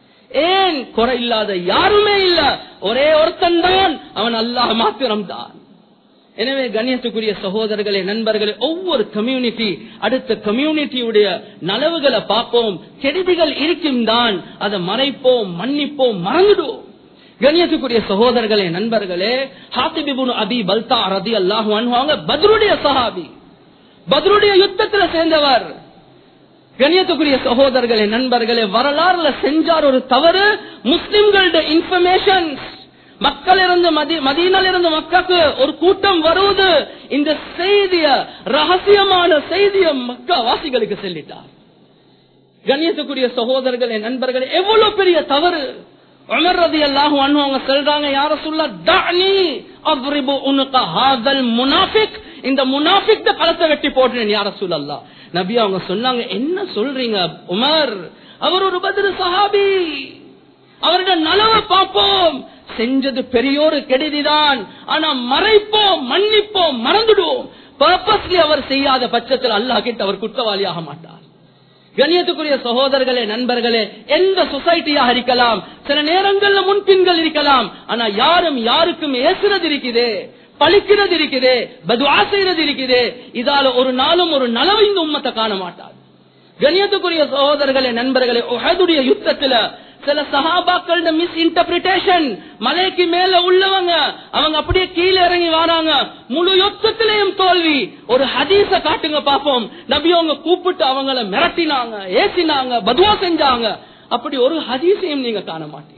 ஏன் குறை இல்லாத யாருமே இல்ல ஒரே ஒருத்தன் தான் அவன் அல்லாஹ் மாத்திரம் தான் எனவே கண்ணியத்துக்குரிய சகோதரர்களே நண்பர்களே ஒவ்வொரு கம்யூனிட்டி அடுத்த கம்யூனிட்டியுடைய நலவுகளை பார்ப்போம் கெடுதிகள் இருக்கும் தான் அதை மறைப்போம் மன்னிப்போம் மறந்துடுவோம் கண்ணியத்துக்குரிய சகோதரர்களே நண்பர்களே ஹாத்திபிபுன் அபி பல்தா ரதி அல்லாஹ் அவங்க பத்ருடைய சஹாபி பத்ருடைய யுத்தத்துல சேர்ந்தவர் கண்ணியத்துக்குரிய சகோதரர்களே நண்பர்களே வரலாறுல செஞ்சார் ஒரு தவறு முஸ்லிம்களுடைய இன்ஃபர்மேஷன் மக்கள் இருந்து மதீனால் இருந்து மக்களுக்கு ஒரு கூட்டம் வருவது இந்த செய்திய ரகசியமான செய்திய மக்கா வாசிகளுக்கு செல்லிட்டார் கண்ணியத்துக்குரிய சகோதரர்களே நண்பர்களே எவ்வளவு பெரிய தவறு உமர் ரதி அல்லாஹு அவங்க சொல்றாங்க யார சொல்ல தானி அவ்ரிபு உனக்கு ஹாதல் முனாஃபிக் இந்த முனாஃபிக் களத்தை வெட்டி போட்டேன் யார சொல்லல்லா நபி அவங்க சொன்னாங்க என்ன சொல்றீங்க உமர் அவர் ஒரு பதில் சஹாபி அவருடைய நலவை பார்ப்போம் செஞ்சது பெரியோரு கெடுதிதான் ஆனா மறைப்போம் மன்னிப்போம் மறந்துடுவோம் பர்பஸ்லி அவர் செய்யாத பட்சத்தில் அல்லாஹ் கிட்ட அவர் குற்றவாளியாக மாட்டார் கண்ணியத்துக்குரிய சகோதரர்களே நண்பர்களே எந்த சொசைட்டியாக இருக்கலாம் சில நேரங்கள்ல முன்பின்கள் இருக்கலாம் ஆனா யாரும் யாருக்கும் ஏசுறது இருக்குதே பழிக்கிறது இருக்குதே பதுவா செய்யறது இருக்குதே இதால ஒரு நாளும் ஒரு நலவு இந்த உம்மத்தை காண மாட்டார் கண்ணியத்துக்குரிய சகோதரர்களே நண்பர்களே உஹதுடைய யுத்தத்துல சில சஹாபாக்களோட மிஸ் இன்டர்பிரிட்டேஷன் மலைக்கு மேல உள்ளவங்க அவங்க அப்படியே கீழே இறங்கி வராங்க முழு யுத்தத்திலையும் தோல்வி ஒரு ஹதீஸ காட்டுங்க பாப்போம் நபி அவங்க கூப்பிட்டு அவங்கள மிரட்டினாங்க ஏசினாங்க பதுவா செஞ்சாங்க அப்படி ஒரு ஹதீஸையும் நீங்க காண மாட்டீங்க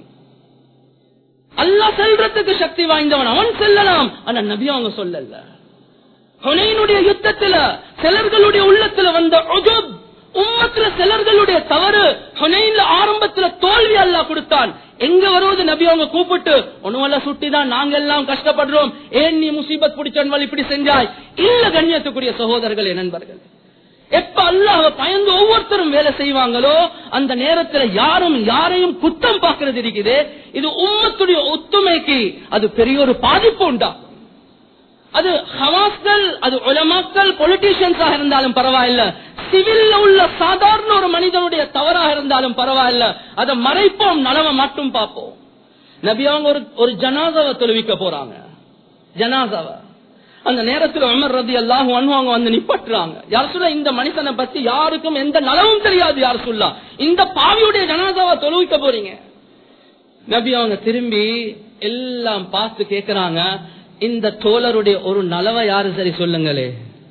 அல்லா செல்றதுக்கு சக்தி வாய்ந்தவன் அவன் செல்லலாம் ஆனா நபி அவங்க சொல்லல ஹுனைனுடைய யுத்தத்துல சிலர்களுடைய உள்ளத்துல வந்த உஜுப் உம்மத்துல சிலர்களுடைய தவறு ஹுனைன்ல ஆரம்பத்துல தோல்வி அல்லா கொடுத்தான் எங்க வருவது நபி அவங்க கூப்பிட்டு ஒண்ணுமல்ல சுட்டிதான் நாங்க எல்லாம் கஷ்டப்படுறோம் ஏன் நீ முசீபத் பிடிச்சவன் இப்படி செஞ்சாய் இல்ல கண்ணியத்துக்குரிய சகோதரர்களே நண்பர்கள் எப்ப அல்லாஹ் பயந்து ஒவ்வொருத்தரும் வேலை செய்வாங்களோ அந்த நேரத்துல யாரும் யாரையும் குத்தம் பார்க்கறது இருக்குது இது உம்மத்துடைய ஒத்துமைக்கு அது பெரிய ஒரு பாதிப்பு உண்டாகும் அது ஹவாஸ்கள் அது உலமாக்கள் பொலிட்டீஷியன்ஸாக இருந்தாலும் பரவாயில்ல சிவில்ல உள்ள சாதாரண ஒரு மனிதனுடைய தவறாக இருந்தாலும் பரவாயில்ல அதை மறைப்போம் நலவை மட்டும் பார்ப்போம் நபி அவங்க ஒரு ஒரு ஜனாதாவை தொழுவிக்க போறாங்க ஜனாதாவை அந்த நேரத்தில் உமர் ரதி அல்லாஹ் அவங்க வந்து நிப்பட்டுறாங்க யார் சொல்ல இந்த மனுஷனை பத்தி யாருக்கும் எந்த நலவும் தெரியாது யார் சொல்லா இந்த பாவியுடைய ஜனாதாவை தொழுவிக்க போறீங்க நபி அவங்க திரும்பி எல்லாம் பார்த்து கேக்குறாங்க இந்த தோழருடைய ஒரு நலவை யாரு சரி சொல்லுங்களே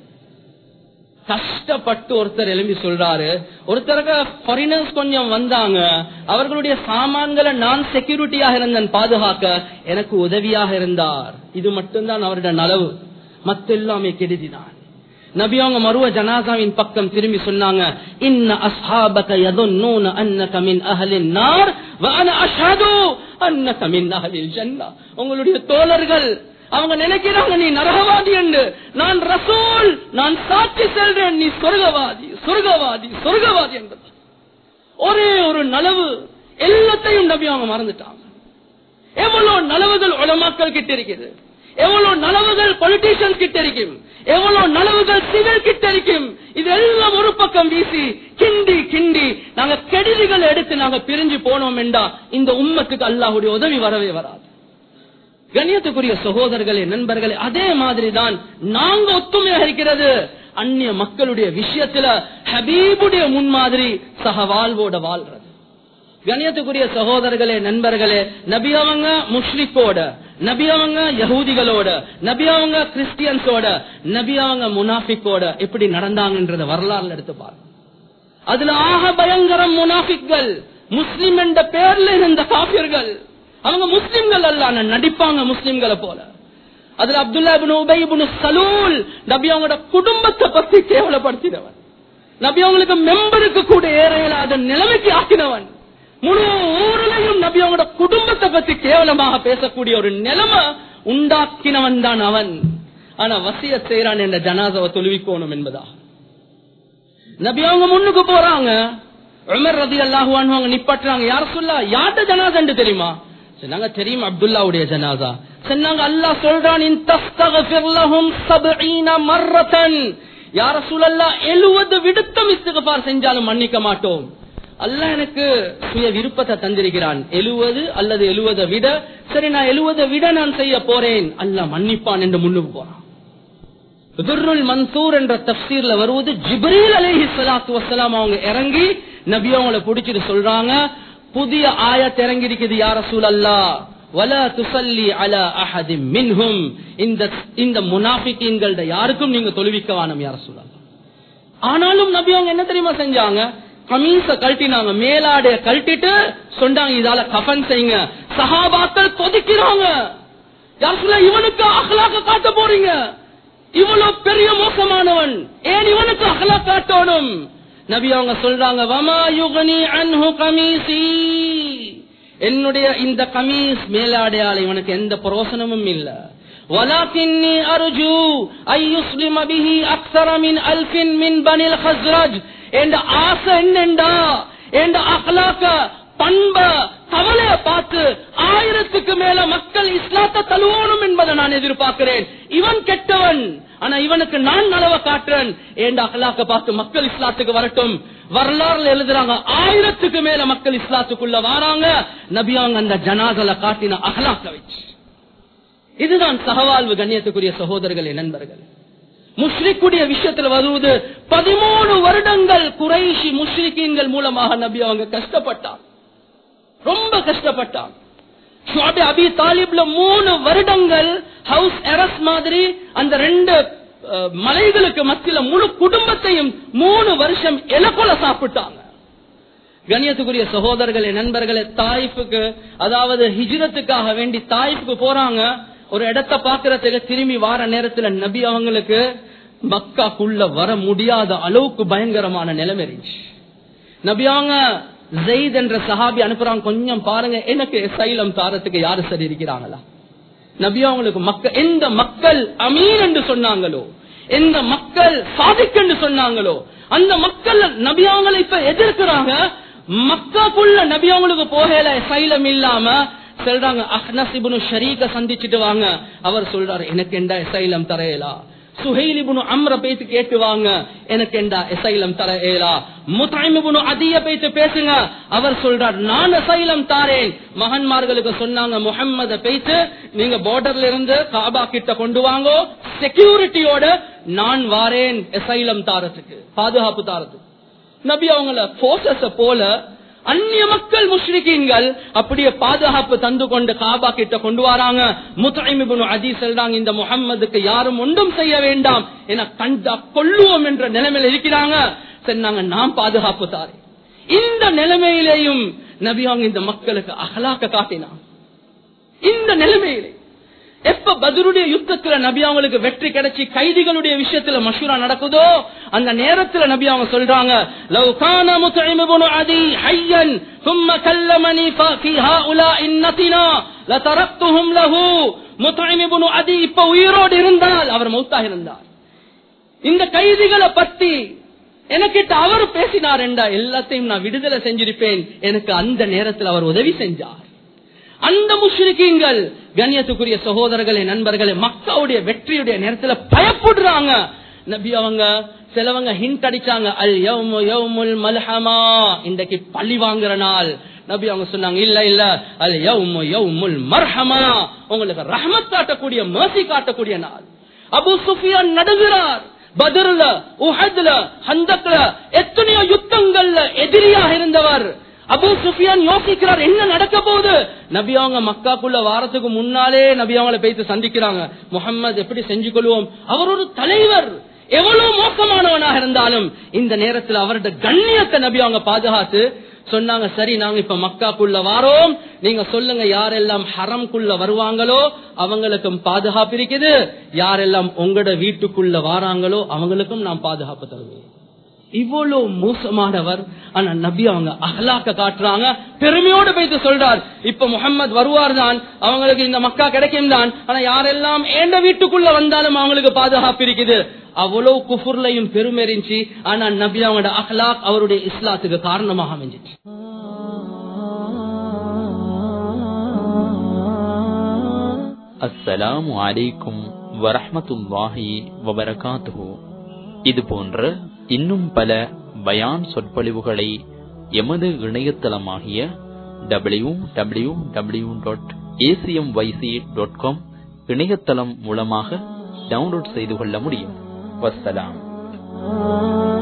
கஷ்டப்பட்டு ஒருத்தர் எழும்பி சொல்றாரு ஒருத்தருக்கு ஃபாரினர்ஸ் கொஞ்சம் வந்தாங்க அவர்களுடைய சாமான்களை நான் செக்யூரிட்டியாக இருந்தேன் பாதுகாக்க எனக்கு உதவியாக இருந்தார் இது மட்டும்தான் அவருடைய நலவு மத்த எல்லாமே கெடுதிதான் நபி அவங்க மருவ ஜனாசாவின் பக்கம் திரும்பி சொன்னாங்க இன்ன அஸ்ஹாபக யதுன்னூன அன்னக மின் அஹலின் நார் வ அன அஷ்ஹது அன்னக மின் அஹலில் ஜன்னah உங்களுடைய தோழர்கள் அவங்க நினைக்கிறாங்க நீ நரகவாதி என்று நான் ரசூல் நான் சாட்சி செல்றேன் நீ சொர்க்கவாதி சொர்க்கவாதி சொர்க்கவாதி என்பது ஒரே ஒரு நலவு எல்லாத்தையும் நபி அவங்க மறந்துட்டாங்க எவ்வளவு நலவுகள் உலமாக்கள் கிட்ட இருக்குது எவ்வளவு நலவுகள் பொலிட்டீஷியன்ஸ் கிட்ட இருக்கும் எவ்வளவு நலவுகள் சிவில் கிட்ட இருக்கும் இது எல்லாம் ஒரு பக்கம் வீசி கிண்டி கிண்டி நாங்க கெடுதிகள் எடுத்து நாங்க பிரிஞ்சு போனோம் என்றா இந்த உம்மத்துக்கு அல்லாஹுடைய உதவி வரவே வராது கண்ணியத்துக்குரிய சகோதரர்களே நண்பர்களே அதே மாதிரி தான் நாங்க ஒத்துமையாக இருக்கிறது அந்நிய மக்களுடைய விஷயத்துல ஹபீபுடைய முன்மாதிரி சக வாழ்வோட வாழ்றது கண்ணியத்துக்குரிய சகோதரர்களே நண்பர்களே நபி அவங்க முஸ்லிக்கோட நபி அவங்க யகூதிகளோட நபி அவங்க கிறிஸ்டியன்ஸோட நபி அவங்க முனாஃபிக்கோட எப்படி நடந்தாங்கன்றத வரலாறுல எடுத்து பாருங்க அதுல ஆக பயங்கரம் முனாஃபிக்கள் முஸ்லிம் என்ற பேர்ல இருந்த காபியர்கள் அவங்க முஸ்லிம்கள் அல்ல ஆனா நடிப்பாங்க முஸ்லிம்களை போல அதுல அப்துல்லா இப்னு உபை இப்னு சலூல் நபி அவங்களோட குடும்பத்தை பத்தி கேவலப்படுத்தினவன் நபி அவங்களுக்கு மெம்பருக்கு கூட ஏறையில அதன் நிலைமைக்கு ஆக்கினவன் முழு ஊரிலையும் நபி அவங்களோட குடும்பத்தை பத்தி கேவலமாக பேசக்கூடிய ஒரு நிலைமை உண்டாக்கினவன் தான் அவன் ஆனா வசிய செய்யறான் என்ற ஜனாதாவை தொழுவிக்கோணும் என்பதா நபி அவங்க முன்னுக்கு போறாங்க உமர் ரதி அல்லாஹுவான் அவங்க நிப்பாட்டுறாங்க யார சொல்லா யார்கிட்ட ஜனாதா தெரியுமா சொன்னாங்க தெரியும் அப்துல்லாவுடைய ஜனாதா சொன்னாங்க அல்லாஹ் சொல்றான் இன் தஸ்தகஃபிர் லஹும் சப்ஈன மர்ரதன் யா ரசூலல்லாஹ் 70 விடுத்தம் இஸ்திக்ஃபார் செஞ்சாலும் மன்னிக்க மாட்டோம் அல்லாஹ் எனக்கு சுய விருப்பத்தை தந்திருக்கிறான் 70 அல்லது 70 விட சரி நான் 70 விட நான் செய்ய போறேன் அல்லாஹ் மன்னிப்பான் என்று முன்னுக்கு போறான் துர்ருல் மன்சூர் என்ற தப்சீர்ல வருவது ஜிப்ரீல் அலைஹி ஸலாத்து வஸலாம் அவங்க இறங்கி நபி அவங்கள புடிச்சிட்டு சொல்றாங்க புதிய ஆயத் இறங்கி இருக்குது யார சூழல்லா வல துசல்லி அல அஹதி மின்ஹும் இந்த இந்த முனாஃபிகீன்கள யாருக்கும் நீங்க தொழுவிக்க வானம் யார சூழல் ஆனாலும் நபி அவங்க என்ன தெரியுமா செஞ்சாங்க கமீச கழட்டினாங்க மேலாடைய கழட்டிட்டு சொன்னாங்க இதால கஃபன் செய்யுங்க சஹாபாக்கள் கொதிக்கிறாங்க யார் சொல்ல இவனுக்கு அகலாக்க காட்ட போறீங்க இவ்வளவு பெரிய மோசமானவன் ஏன் இவனுக்கு அகலா காட்டணும் நபி அவங்க சொல்றாங்க வமா யுகனி அன்ஹு கமீசி என்னுடைய இந்த கமீஸ் மேலாடையால இவனுக்கு எந்த பிரயோசனமும் இல்ல ولكني أرجو أن يسلم به أكثر من ألف من بني الخزرج என்ற ஆசை என்னண்டா என்ற அகலாக்க பண்ப கவலைய பார்த்து ஆயிரத்துக்கு மேல மக்கள் இஸ்லாத்தை தழுவணும் என்பதை நான் எதிர்பார்க்கிறேன் இவன் கெட்டவன் ஆனா இவனுக்கு நான் நலவை காட்டுறேன் ஏண்ட அகலாக்க பார்த்து மக்கள் இஸ்லாத்துக்கு வரட்டும் வரலாறுல எழுதுறாங்க ஆயிரத்துக்கு மேல மக்கள் இஸ்லாத்துக்குள்ள வராங்க நபியாங்க அந்த ஜனாதல காட்டின அகலாக்க வச்சு இதுதான் சகவாழ்வு கண்ணியத்துக்குரிய சகோதரர்களே நண்பர்கள் முஷ்ரிக்குடைய விஷயத்துல வருவது பதிமூணு வருடங்கள் குறைஷி முஷ்ரிக்கீன்கள் மூலமாக நபி அவங்க கஷ்டப்பட்டான் ரொம்ப கஷ்டப்பட்டான் ஷுஅபி அபி தாலிப்ல மூணு வருடங்கள் ஹவுஸ் அரஸ் மாதிரி அந்த ரெண்டு அஹ், மலைகளுக்கு மத்தியில முழு குடும்பத்தையும் மூணு வருஷம் இலக்கொல சாப்பிட்டாங்க கண்ணியத்துக்குரிய சகோதரர்களே நண்பர்களே தாய்ப்புக்கு அதாவது ஹிஜ்ரத்துக்காக வேண்டி தாய்ப்புக்கு போறாங்க ஒரு இடத்தை பாக்குறதுக்கு திரும்பி வார நேரத்துல நபி அவங்களுக்கு மக்காக்குள்ள வர முடியாத அளவுக்கு பயங்கரமான நிலைமை இருந்துச்சு நபி அவங்க ஜெயித் என்ற சஹாபி அனுப்புறாங்க கொஞ்சம் பாருங்க எனக்கு சைலம் தாரத்துக்கு யாரு சரி இருக்கிறாங்களா நபி அவங்களுக்கு மக்கள் எந்த மக்கள் அமீன் என்று சொன்னாங்களோ எந்த மக்கள் சாதிக் என்று சொன்னாங்களோ அந்த மக்கள் நபி அவங்களை இப்ப எதிர்க்கிறாங்க மக்காக்குள்ள நபி அவங்களுக்கு போகல சைலம் இல்லாம சொல்றாங்க அஹ்னசிபுனு ஷரீக சந்திச்சுட்டு வாங்க அவர் சொல்றாரு எனக்கு எந்த சைலம் தரையலா சுஹைலிபுனு அம்ர பேத்து கேட்டு வாங்க எனக்கு எந்த எசைலம் தர ஏலா முத்தாய்மிபுனு அதிய பேத்து பேசுங்க அவர் சொல்றார் நான் எசைலம் தாரேன் மகன்மார்களுக்கு சொன்னாங்க முகம்மத பேத்து நீங்க பார்டர்ல இருந்து காபா கிட்ட கொண்டு வாங்கோ செக்யூரிட்டியோட நான் வாரேன் எசைலம் தாரத்துக்கு பாதுகாப்பு தாரத்துக்கு நபி அவங்கள போர்சஸ போல அந்நிய மக்கள் முஷ்ரிகீன்கள் அப்படியே பாதுகாப்பு தந்து கொண்டு காபா கிட்ட கொண்டு வராங்க முத்தாய்மிபுனு அதி சொல்றாங்க இந்த முகம்மதுக்கு யாரும் ஒன்றும் செய்ய வேண்டாம் என கண்டா கொல்லுவோம் என்ற நிலைமையில இருக்கிறாங்க சொன்னாங்க நான் பாதுகாப்பு தாரேன் இந்த நிலைமையிலேயும் நபி அவங்க இந்த மக்களுக்கு அகலாக்க காட்டினான் இந்த நிலைமையிலே எப்ப பதருடைய யுத்தத்துல நபி அவங்களுக்கு வெற்றி கிடைச்சி கைதிகளுடைய விஷயத்துல மஷூரா நடக்குதோ அந்த நேரத்துல நபி அவங்க சொல்றாங்க லவ் கான முத்இம் இப்னு அதி ஹய்யன் ثم كلمني في هؤلاء النتنا لتركتهم له முத்இம் இப்னு அதி இப்ப உயிரோடு இருந்தால் அவர் மௌத்தாக இருந்தார் இந்த கைதிகளை பத்தி எனக்கிட்ட அவர் பேசினார் என்றா எல்லாத்தையும் நான் விடுதலை செஞ்சிருப்பேன் எனக்கு அந்த நேரத்தில் அவர் உதவி செஞ்சார் அந்த முஷ்ரிக்கீங்கள் கண்ணியத்துக்குரிய சகோதரர்களே நண்பர்களே மக்காவுடைய வெற்றியுடைய நேரத்துல பயப்படுறாங்க நபி அவங்க சிலவங்க ஹிண்ட் அடிச்சாங்க அல் யௌமு யௌமுல் மல்ஹமா இன்றைக்கு பழி வாங்குற நாள் நபி அவங்க சொன்னாங்க இல்ல இல்ல அல் யௌமு யௌமுல் மர்ஹமா உங்களுக்கு ரஹமத் காட்டக்கூடிய mercy காட்டக்கூடிய நாள் அபு சுஃபியான் நடுகிறார் பதர்ல உஹத்ல ஹந்தக்ல எத்தனையோ யுத்தங்கள்ல எதிரியாக இருந்தவர் அபு சுஃபியான் யோசிக்கிறார் என்ன நடக்க போகுது நபி அவங்க மக்காக்குள்ள வாரத்துக்கு முன்னாலே நபி அவங்கள போய்த்து சந்திக்கிறாங்க முகம்மது எப்படி செஞ்சு கொள்வோம் அவர் ஒரு தலைவர் எவ்வளவு மோசமானவனாக இருந்தாலும் இந்த நேரத்தில் அவருடைய கண்ணியத்தை நபி அவங்க பாதுகாத்து சொன்னாங்க சரி நாங்க இப்ப மக்காக்குள்ள வாரோம் நீங்க சொல்லுங்க யாரெல்லாம் ஹரம்குள்ள வருவாங்களோ அவங்களுக்கும் பாதுகாப்பு இருக்குது யாரெல்லாம் உங்களோட வீட்டுக்குள்ள வாராங்களோ அவங்களுக்கும் நான் பாதுகாப்பு தருவேன் இவ்வளவு மோசமானவர் ஆனா நபி அவங்க அகலாக்க காட்டுறாங்க பெருமையோடு போயிட்டு சொல்றார் இப்ப முகம்மது வருவார் தான் அவங்களுக்கு இந்த மக்கா கிடைக்கும் தான் ஆனா யாரெல்லாம் ஏண்ட வீட்டுக்குள்ள வந்தாலும் அவங்களுக்கு பாதுகாப்பு இருக்குது அவ்வளவு குஃபுர்லையும் பெருமை இருந்துச்சு ஆனா நபி அவங்களோட அகலாக் அவருடைய இஸ்லாத்துக்கு காரணமாக அமைஞ்சிச்சு அஸ்ஸலாமு அலைக்கும் வரஹ்மத்துல்லாஹி வபரகாத்துஹு இது போன்ற இன்னும் பல பயான் சொற்பொழிவுகளை எமது இணையதளமாகிய W W W dot ACM YC dot com இணையதளம் மூலமாக டவுன்லோட் செய்து கொள்ள முடியும் வஸ்ஸலாம்